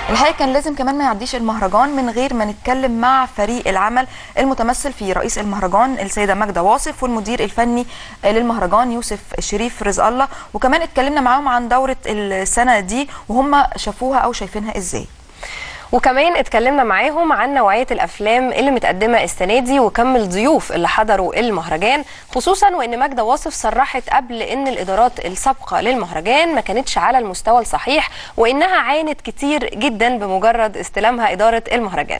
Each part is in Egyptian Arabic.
الحقيقه كان لازم كمان ما يعديش المهرجان من غير ما نتكلم مع فريق العمل المتمثل في رئيس المهرجان السيده ماجده واصف والمدير الفني للمهرجان يوسف شريف رزق الله وكمان اتكلمنا معاهم عن دوره السنه دي وهم شافوها او شايفينها ازاي وكمان اتكلمنا معاهم عن نوعيه الافلام اللي متقدمه السنه دي وكم الضيوف اللي حضروا المهرجان خصوصا وان ماجده واصف صرحت قبل ان الادارات السابقه للمهرجان ما كانتش على المستوى الصحيح وانها عانت كتير جدا بمجرد استلامها اداره المهرجان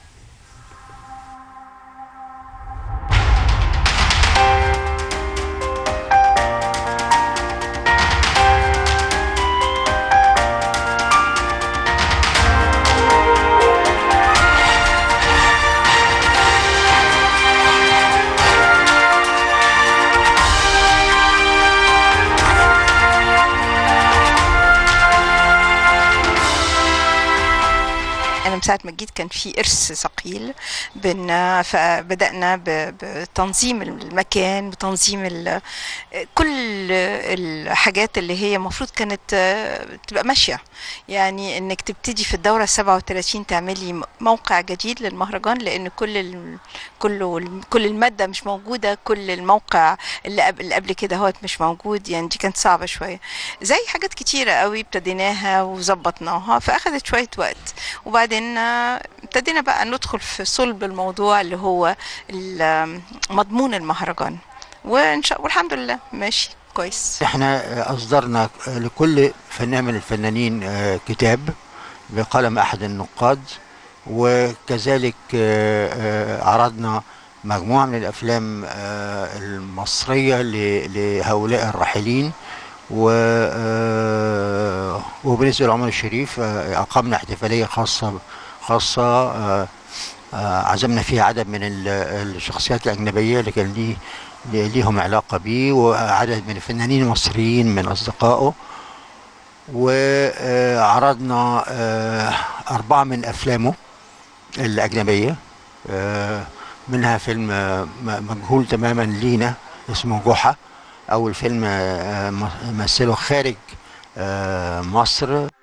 انا من ساعه ما جيت كان في ارث ثقيل بينا فبدانا ب- بتنظيم المكان بتنظيم ال- كل الحاجات اللي هي المفروض كانت آه، تبقى ماشيه يعني انك تبتدي في الدوره 37 تعملي موقع جديد للمهرجان لان كل ال- كله كل الماده مش موجوده كل الموقع اللي قبل, اللي قبل كده هوت مش موجود يعني دي كانت صعبه شويه زي حاجات كتيره قوي ابتديناها وظبطناها فاخدت شويه وقت وبعدين آه، ابتدينا بقى ندخل في صلب الموضوع اللي هو ال- مضمون المهرجان وإن شاء والحمد لله ماشي كويس احنا اصدرنا لكل فنان من الفنانين آه، كتاب بقلم احد النقاد وكذلك آه، آه، عرضنا مجموعة من الافلام آه، المصرية ل- لهؤلاء الراحلين و آه، وبالنسبة لعمر الشريف آه، اقمنا احتفالية خاصة خاصة آه، آه، عزمنا فيها عدد من ال- الشخصيات الأجنبية اللي كان ليه ليه- ليهم علاقة بيه وعدد من الفنانين المصريين من أصدقائه وعرضنا أربعة من أفلامه الأجنبية آه، منها فيلم آه، م- مجهول تماما لينا اسمه جحا أول فيلم آه، م- مثله خارج آه، مصر